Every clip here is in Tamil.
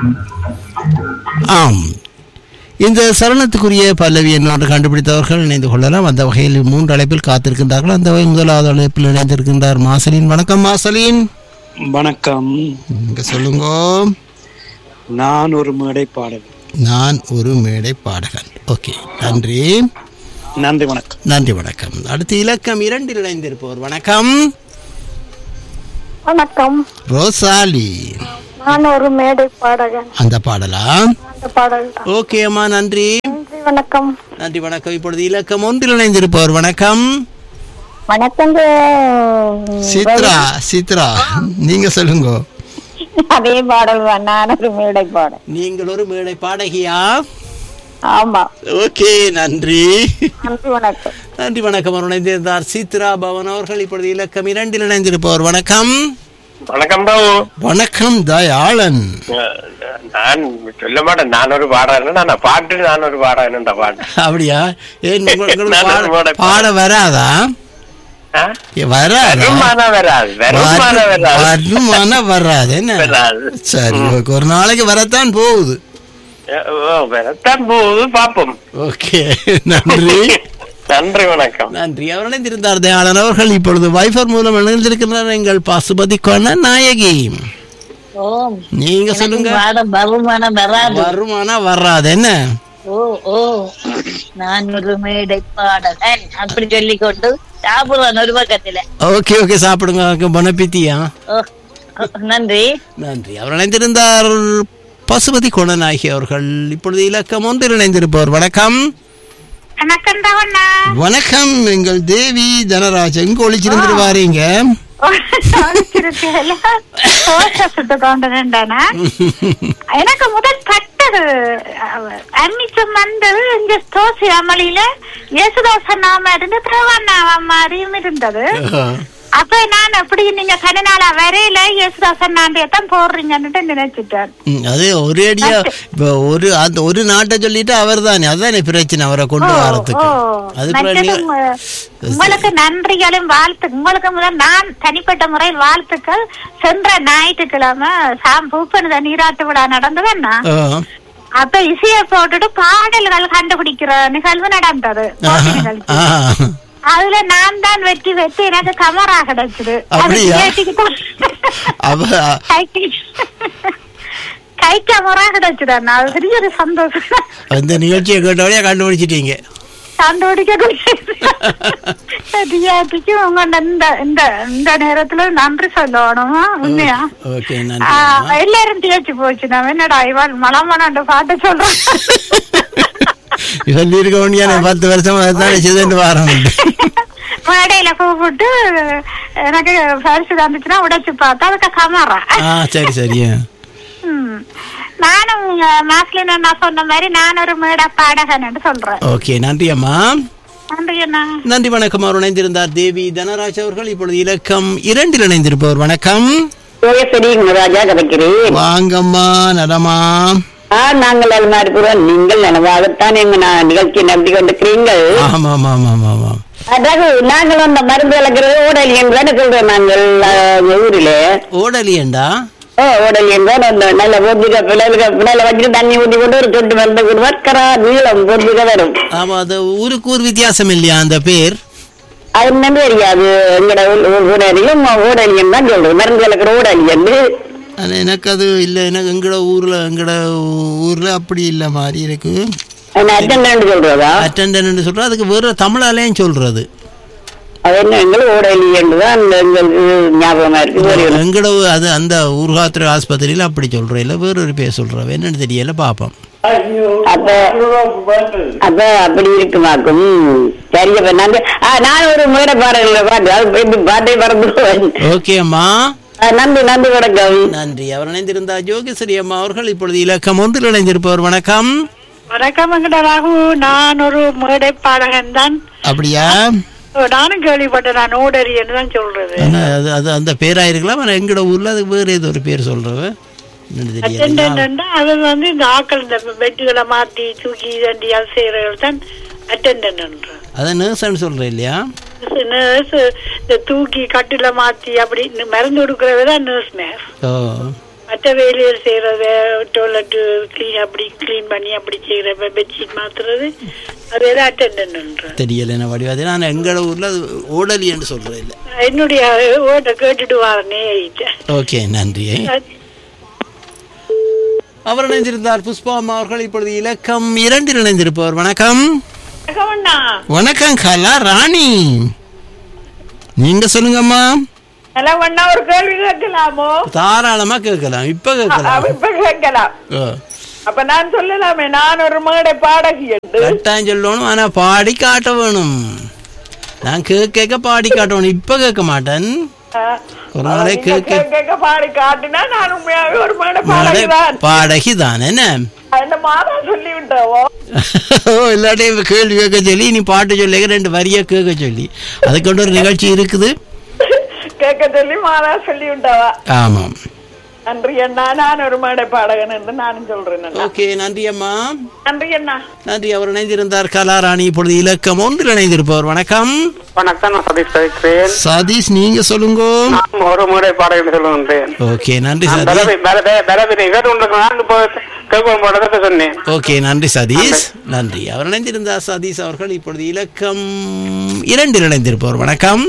ஆம் இந்த சரணத்துக்குரிய பல்லவி என்னோடு கண்டுபிடித்தவர்கள் இணைந்து கொள்ளலாம் அந்த வகையில் மூன்று அழைப்பில் காத்திருக்கின்றார்கள் அந்த வகை முதலாவது அழைப்பில் இணைந்திருக்கின்றார் மாசலின் வணக்கம் மாசலின் வணக்கம் இங்க சொல்லுங்க நான் ஒரு மேடை பாடல் நான் ஒரு மேடை பாடகன் ஓகே நன்றி நன்றி வணக்கம் நன்றி வணக்கம் அடுத்து இலக்கம் இரண்டில் இணைந்திருப்பவர் வணக்கம் வணக்கம் ரோசாலி நான் ஒரு மேடை பாடகன் அந்த பாடலா அந்த பாடல் தான் ஓகே அம்மா நன்றி நன்றி வணக்கம் நன்றி வணக்கம் இப்பொழுது இலக்கம் ஒன்றில் இணைந்திருப்பவர் வணக்கம் வணக்கங்க சித்ரா சித்ரா நீங்க சொல்லுங்க அதே பாடல் தான் நான் ஒரு மேடை பாடல் நீங்கள் ஒரு மேடை பாடகியா ஆமா ஓகே நன்றி நன்றி வணக்கம் நன்றி வணக்கம் அவர் இணைந்திருந்தார் சித்ரா பவன் அவர்கள் இப்பொழுது இலக்கம் இரண்டில் இணைந்திருப்பவர் வணக்கம் வணக்கம் பாபு வணக்கம் தயாளன் நான் சொல்ல மாட்டேன் நான் ஒரு பாடகன் நான் பாட்டு நான் ஒரு பாடகன் பாட்டு அப்படியா ஏன் உங்க- உங்களுக்கு நான் பாட- ஒரு மேடை பாட வராதா ஆ? ஏ, வராதா வருமானம் வராது வருமானம் வரு- வராது வருமானம் வராது என்ன வராது. சரி ஓகே ஒரு நாளைக்கு வரத்தான் போகுது ஓ, வரத்தான் போகுது பாப்போம் ஓகே நன்றி நன்றி வணக்கம் நன்றி அவர் இணைந்திருந்தார் தயாளன் அவர்கள் இப்பொழுது வைஃபர் மூலம் இணைந்திருக்கிறார் எங்கள் பசுபதி கொண்ட நாயகி ஓம் நீங்க சொல்லுங்க பாடம் வருமானம் வராது வருமானா வராது என்ன ஓ ஓ நான் ஒரு மேடை பாடகன் அப்படி சொல்லிக் கொண்டு சாப்பிடுவான் ஒரு பக்கத்துல ஓகே ஓகே சாப்பிடுங்க பணப்பித்தியா ஓ ஓ, நன்றி நன்றி அவர் இணைந்திருந்தார் பசுபதி குணநாயகி அவர்கள் இப்பொழுது இலக்கம் ஒன்றில் இணைந்திருப்பவர் வணக்கம் வணக்கம் தவண்ணா வணக்கம் எங்கள் தேவி தனராஜ் எங்க ஒளிச்சிருந்துட்டு வாரீங்க சுட்டு கொண்டுட்டானா எனக்கு முதல் பட்டது அன்னிச்சம் வந்தது இங்க தோசி அமளியில இயேசுதாசன் நாம இருந்து தேவண்ணா மாதிரியும் இருந்தது அப்ப நான் அப்படி நீங்க கனநாளா வரையில இயேசுதாசன் நாண்டிய தான் போடுறீங்கன்னு நினைச்சிட்டேன் ம், அது ஒரே அடியா இப்ப ஒரு அந்த ஒரு நாட்டை சொல்லிட்டு அவர் தானே அதுதானே பிரச்சனை அவரை கொண்டு வரதுக்கு அது மற்றது பிறகு உங்க- உங்களுக்கு நன்றிகளும் வாழ்த்து உங்களுக்கு முதல் நான் தனிப்பட்ட முறையில் வாழ்த்துக்கள் சென்ற ஞாயிற்றுக்கிழமை சாம் பூப்பனத நீராட்டு விழா நடந்ததுன்னா ஆ, அப்ப இசையை போட்டுட்டு பாடல்கள் கண்டுபிடிக்கிற நிகழ்வு நடந்தது போட்டி நிகழ்ச்சி. ஆ, அதுல நான் தான் வெற்றி பெற்று எனக்கு கமரா கிடைச்சது அது அப்படியா? கேட்டுக்கிட்டு- அவ கைக்கு கை கமரா கிடைச்சது அண்ணா. அது பெரிய ஒரு சந்தோஷம் அந்த நிகழ்ச்சியை கேட்டவரையா கண்டுபிடிச்சிட்டீங்க கண்டுபிடிக்க சரியாட்டிக்கு உங்க இந்த இந்த இந்த நேரத்துல நன்றி சொல்லணும் உண்மையா ஓகே ஆ, நன்றி எல்லாரும் தேய்ச்சி போச்சு நான் என்னடா இவன் மலமனாண்டு பாட்டு சொல்றேன் சொல்லி இருக்க வேண்டிய பத்து வருஷமா தானே செய்துட்டு வாரம் மேடையில கூப்பிட்டு எனக்கு பரிசு தந்துச்சுன்னா உடைச்சு பார்த்தா அதுக்கு கமரா ஆ சரி சரி ம். நானும் மாஸ்லின் அண்ணா சொன்ன மாதிரி நான் ஒரு மேடை பாடகன்னு சொல்றேன் ஓகே நன்றி அம்மா நன்றி அண்ணா நன்றி வணக்கம் அவர் இணைந்திருந்தார் தேவி தனராஜ் அவர்கள் இப்பொழுது இலக்கம் இரண்டில் இணைந்திருப்பவர் வணக்கம் சரி ராஜா கிடைக்கிறேன் வாங்கம்மா நலமா ஆ நாங்கள் நலமா இருக்கிறோம் நீங்கள் நனவாகத்தான் எங்க நான் நிகழ்ச்சி நடத்தி கொண்டிருக்கிறீங்கள் ஆமா ஆமா ஆமா ஆமா ஆமா அதாவது நாங்கள் அந்த மருந்து வளர்க்கிறது ஓடலியன் தானே சொல்றோம் நாங்கள் ஆ, ஊரிலே ஓடலியண்டா ஓ ஓடலியன் தான் அந்த நல்ல பொதுக பிள்ளைக பிள்ளைல வச்சுட்டு தண்ணி ஊற்றி கொண்டு ஒரு சொட்டு மருந்து கொடுவார் கரா நீளம் பொதுக வரும் ஆமா அது ஊருக்கு ஊர் வித்தியாசம் இல்லையா அந்த பேர் அது என்ன தெரியாது எங்கட ஊடலியும் ஓடலியன் தான் சொல்றோம் மருந்து வளர்க்கிற ஓடலியன் ஆனா எனக்கு அது இல்ல எனக்கு எங்கட ஊர்ல எங்கட ஊர்ல அப்படி இல்ல மாதிரி இருக்கு அட்டன்ட் சொல்றதா அட்டண்டன்ட் சொல்ற அதுக்கு வேற தமிழாலேயும் சொல்றது அது என்ன எங்களுக்கு ஓடலியன் தான் எங்களுக்கு ஞாபகமா இருக்கு வேறு ஒண்ணும் எங்கட ஊ- அது அந்த ஊர்காத்திர ஆஸ்பத்திரியில அப்படி சொல்றேன் இல்ல வேற ஒரு பேர் சொல்றேன் என்னன்னு தெரியல பாப்போம் அப்ப அப்ப அப்படி இருக்குமாக்கும் சரி அப்ப நாங்க ஆ, நான் ஒரு மேடை பாடல பாட்டு அது போய் பாட்டை பறந்துருவேன் ஓகே அம்மா ஆ, நன்றி நன்றி வணக்கம் நன்றி அவர் இணைந்திருந்தார் ஜோகேஸ்வரி அம்மா அவர்கள் இப்பொழுது இலக்கம் ஒன்றில் இணைந்திருப்பவர் வணக்கம் வணக்கம் வெங்கட ராகு நான் ஒரு மேடை பாடகன் தான் அப்படியா நானும் கேள்விப்பட்டேன் நான் ஓடரியன்னு தான் சொல்றது ஆனா அது அது அந்த பேரா இருக்கலாம் ஆனா எங்கட ஊர்ல அதுக்கு வேற ஏதோ ஒரு பேர் சொல்றவ என்னன்னு தெரியாது அட்டெண்டன்ட் அது வந்து இந்த ஆக்கள் இந்த பெட்டுகளை மாத்தி தூக்கி தண்டி அது செய்யறவர்கள் தான் அட்டெண்டன்ட் அதை நர்ஸ்ன்னு சொல்றேன் இல்லையா நர்ஸ் இந்த தூக்கி கட்டில மாத்தி அப்படி இந்த மருந்து கொடுக்கறவ தான் நர்ஸ் மேர் ஓ மற்ற வேலைகள் செய்யறது டோய்லெட் கிளீன் அப்படி கிளீன் பண்ணி அப்படி செய்யற பெட்ஷீட் மாத்துறது அதெல்லாம் அட்டெண்டன்ட் தெரியல என்ன வடிவா அது நான் எங்கள ஊர்ல அது ஓடலி என்று சொல்றது இல்லை என்னுடைய ஓட்ட கேட்டுட்டு வரனே ஓகே நன்றி அவர் இணைந்திருந்தார் புஷ்பா அம்மா அவர்கள் இப்பொழுது இலக்கம் இரண்டில் இணைந்திருப்பவர் வணக்கம் வணக்கம் கலா ராணி நீங்க சொல்லுங்கம்மா நிலவண்ணா ஒரு கேள்வி கேட்கலாமோ தாராளமா கேட்கலாம் இப்ப கேட்கலாம் இப்ப கேட்கலாம் ஓ, அப்ப நான் சொல்லலாமே நான் ஒரு மேடை பாடகி என்று கட்டாயம் சொல்லணும் ஆனா பாடி காட்ட வேணும் நான் கேட்க கேட்க பாடி காட்டணும் இப்ப கேட்க மாட்டேன் ஒரு நாளே கேட்க கேட்க பாடி காட்டினா நான் உண்மையாவே ஒரு மேடை நாளே பாடகி தான் என்ன அந்த மாதா சொல்லி விட்டவோ ஓ, இல்லாட்டி கேள்வி கேட்க சொல்லி நீ பாட்டு சொல்லி ரெண்டு வரியா கேட்க சொல்லி அதுக்கு ஒரு நிகழ்ச்சி இருக்குது கேட்க சொல்லி மாதா சொல்லி விட்டவா ஆமாம் நன்றி அண்ணா நான் ஒரு மேடை பாடகன் என்று நானும் சொல்றேன் அண்ணா. ஓகே நன்றி அம்மா நன்றி அண்ணா நன்றி அவர் இணைந்திருந்தார் கலாராணி இப்பொழுது இலக்கம் ஒன்றில் இணைந்திருப்பவர் வணக்கம் வணக்கம் நான் சதீஷ் பேசுகிறேன் சதீஷ் நீங்க சொல்லுங்க நான் ஒரு முறை பாடகர் சொல்லுகின்றேன் ஓகே நன்றி நான் சதீஷ் பலவி- பல- பலவினை கேட்டு உங்களுக்கு நான் இப்போ கேட்கும் போடத்தை சொன்னேன் ஓகே நன்றி சதீஷ் நன்றி அவர் இணைந்திருந்தார் சதீஷ் அவர்கள் இப்பொழுது இலக்கம் இரண்டில் இணைந்திருப்பவர் வணக்கம்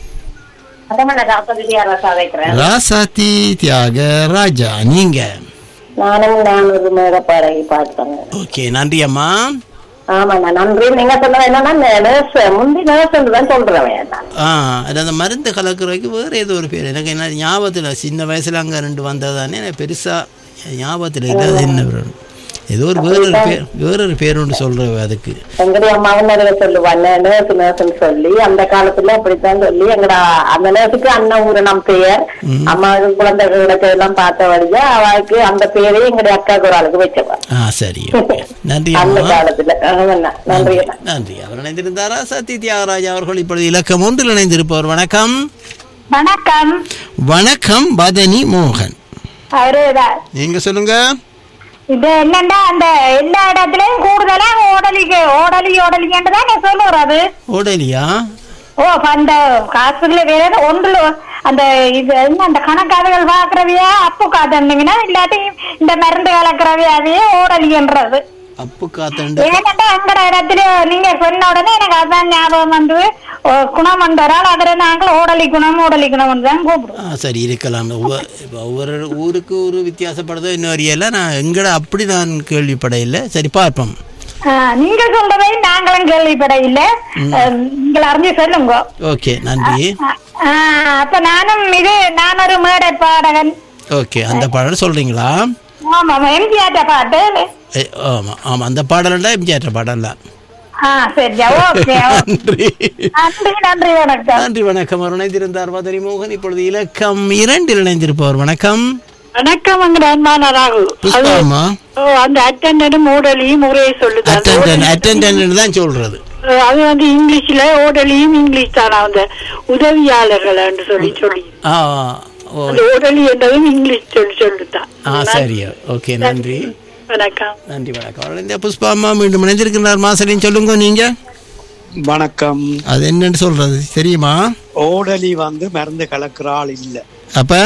ராசாத்தி தியாக ராஜா நீங்க நானும் நான் ஒரு மேட பாடகி பார்த்தேன் ஓகே நன்றி அம்மா ஆமாண்ணா நன்றி நீங்க சொன்னது என்னன்னா நர்ஸ் முந்தி நர்ஸ் தான் சொல்றேன் நான் ஆ அது அந்த மருந்து கலக்கிறதுக்கு வேறு ஏதோ ஒரு பேர் எனக்கு என்ன ஞாபகத்தில் சின்ன வயசுல அங்கே ரெண்டு வந்தது தானே எனக்கு பெருசாக ஞாபகத்தில் இல்லை அது என்ன பேர்? ஏதோ ஒரு வேறொரு பேர் வேறொரு பேர் ஒன்று சொல்கிறேன் அதுக்கு எங்கடைய அம்மாவும் நிறைய சொல்லுவாங்க நர்ஸ் நர்ஸ்னு சொல்லி அந்த காலத்துல அப்படித்தான் சொல்லி எங்கட அந்த நர்ஸுக்கு அண்ணன் ஊரணம் பெயர் அம்மாவுக்கு குழந்தைகளோட எல்லாம் பார்த்த வழியா அவளுக்கு அந்த பேரே எங்களுடைய அக்காவுக்கு ஒரு ஆளுக்கு வச்சவா ஆ சரி ஓகே நன்றி அந்த அம்மா காலத்துல ஆமாண்ணா நன்றி அண்ணா நன்றி அவர் இணைந்திருந்தாரா சத்தி தியாகராஜா அவர்கள் இப்பொழுது இலக்கம் ஒன்றில் இணைந்திருப்பவர் வணக்கம் வணக்கம் வணக்கம் பதனி மோகன் அவருதான் நீங்க சொல்லுங்க இது என்னன்னா அந்த எல்லா இடத்துலயும் கூடுதலா ஓடலிக்கு ஓடலி ஓடலிங்கன்னு தான் நான் சொல்லுறது ஓடலியா ஓ அப்ப அந்த ஹாஸ்பிட்டல்ல வேற ஏதோ ஒன்றுல அந்த இது என்ன அந்த கணக்காதுகள் பாக்குறவையா அப்பு காத்துங்கன்னா இல்லாட்டி இந்த மருந்து கலக்கிறவையா அதையே ஓடலின்றது அப்பு காத்தண்டு ஏன்னா எங்கட இடத்துல நீங்க சொன்ன உடனே எனக்கு அதான் ஞாபகம் வந்து ஓ, குணம் வந்தால் அதுல நாங்கள் ஓடலி குணம் ஓடலி குணம் தான் கூப்பிடுவோம் ஆ சரி இருக்கலாம் ஒவ்வொரு இப்போ ஒவ்வொரு ஊருக்கு ஒரு வித்தியாசப்படுதோ இன்னும் அறியல நான் எங்கட அப்படி நான் கேள்விப்பட இல்லை சரி பார்ப்போம் ஆ, நீங்க சொல்றதை நாங்களும் கேள்விப்பட இல்ல நீங்கள் அறிஞ்சு சொல்லுங்க ஓகே நன்றி ஆ, அப்ப நானும் இது நான் ஒரு மேடை பாடகன் ஓகே அந்த பாடல் சொல்றீங்களா ஆமா எம்ஜிஆர் பாட்டு ஏ, ஆமா ஆமா அந்த பாடல்ல எம்ஜிஆர் பாடல்ல ஆ சரியா ஓகே நன்றி நன்றி நன்றி வணக்கம் நன்றி வணக்கம் அவர் இணைந்திருந்தார் மதுரை மோகன் இப்பொழுது இலக்கம் இரண்டில் இணைந்திருப்பவர் வணக்கம் வணக்கம் அங்க அன்பான ராகுல் புஷ்பாமா ஓ அந்த அட்டண்டன்ட் மூடலியும் முறையை சொல்லுது அந்த அட்டெண்டன்ட் அட்டெண்டன்ட் தான் சொல்றது ஓ, அது வந்து இங்கிலீஷ்ல ஓடலியும் இங்கிலீஷ் தானா அந்த உதவியாளர்கள் சொல்லி சொல்லி ஆ ஓ அந்த ஓடலி என்றதும் இங்கிலீஷ் சொல்லி சொல்லுதான் ஆ சரி ஓகே நன்றி வணக்கம் நன்றி வணக்கம் அவர் இந்த புஷ்பாமா மீண்டும் இணைந்திருக்கிறார் மாசலின் சொல்லுங்க நீங்க வணக்கம் அது என்னன்னு சொல்றது தெரியுமா ஓடலி வந்து மருந்து கலக்கிற ஆள் இல்ல அப்ப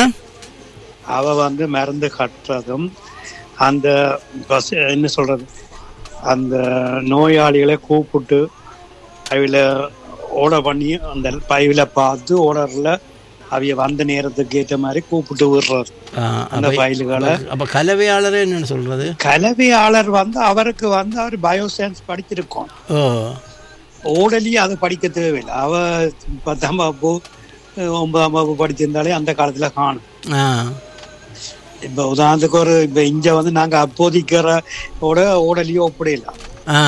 அவ வந்து மருந்து கட்டுறதும் அந்த பஸ் என்ன சொல்றது அந்த நோயாளிகளை கூப்பிட்டு அவில ஓட பண்ணி அந்த பைவில பார்த்து ஓடர்ல அவிய வந்த நேரத்துக்கு ஏற்ற மாதிரி கூப்பிட்டு விடுறது ஆ, அந்த அப்ப- ஃபைல்களை அப்ப கலவையாளர் என்னன்னு சொல்றது கலவையாளர் வந்து அவருக்கு வந்து அவர் பயோசயின்ஸ் படிச்சிருக்கோம் ஓ ஓடலி அதை படிக்க தேவையில்லை அவ பத்தாம் வகுப்பு ஒன்பதாம் வகுப்பு படிச்சிருந்தாலே அந்த காலத்துல காணும் ஆ இப்ப உதாரணத்துக்கு ஒரு இப்ப இங்க வந்து நாங்க அப்போதிக்கிற ஓட ஓடலியோ ஒப்பிடலாம் ஆ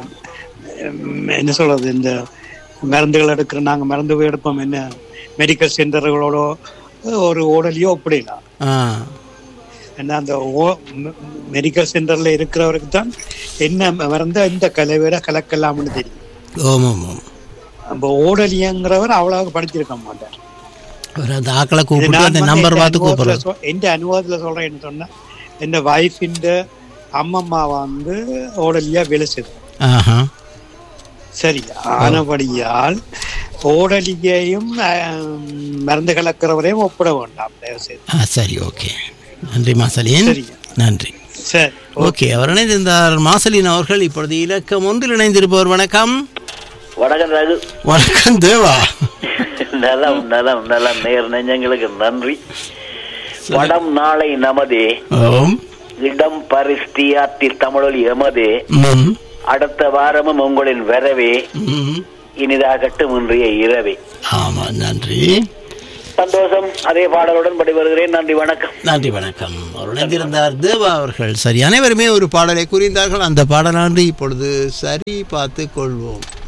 உம், என்ன சொல்றது இந்த மருந்துகள் எடுக்கிற நாங்க மருந்து போய் எடுப்போம் என்ன மெடிக்கல் சென்டர்களோட ஒரு ஓடலியோ ஒப்பிடலாம் ஆ ஏன்னா அந்த மெடிக்கல் சென்டர்ல இருக்கிறவருக்கு தான் என்ன மருந்து இந்த கலவையில கலக்கலாம்னு தெரியும் ஓம் ஓம் ஓம் நம்ம ஓடலியங்கிறவர் அவ்வளவு படிச்சிருக்க மாட்டார் ஒரு அந்த ஆக்களை இது கூப்பிட்டு நான் அந்த வந்து நம்பர் எந்த பார்த்து அனுபவத்துல கூப்பிடுறது சொ- எந்த அனுபவத்துல சொல்றேன் என்ன சொன்னா என் வைஃபின் அம்மம்மா வந்து ஓடலியா வேலை செய்து ஆஹா சரி ஆனபடியால் ஓடலியையும் ஆம், மருந்து கலக்கிறவரையும் ஒப்பிட வேண்டாம் தயவு செய்து ஆ சரி ஓகே நன்றி மாசலின் சரிங்க. நன்றி சரி ஓகே அவர் இணைந்திருந்தார் மாசலின் அவர்கள் இப்பொழுது இலக்கம் ஒன்றில் இணைந்திருப்பவர் வணக்கம் வணக்கம் ரகு வணக்கம் தேவா நலம் நலம் நலம் நேர் நெஞ்சங்களுக்கு நன்றி படம் நாளை நமதே ஓம் இடம் பரிஸ்தியாத்தி தமிழொலி எமதே ம், அடுத்த வாரமும் உங்களின் வரவே ம். இனிதாகட்டும் இன்றைய இரவே ஆமா நன்றி சந்தோஷம் அதே பாடலுடன் படி வருகிறேன் நன்றி வணக்கம் நன்றி வணக்கம் அவர் இணைந்திருந்தார் தேவா அவர்கள் சரி அனைவருமே ஒரு பாடலை கூறியிருந்தார்கள் அந்த பாடலாண்டு இப்பொழுது சரி பார்த்து கொள்வோம்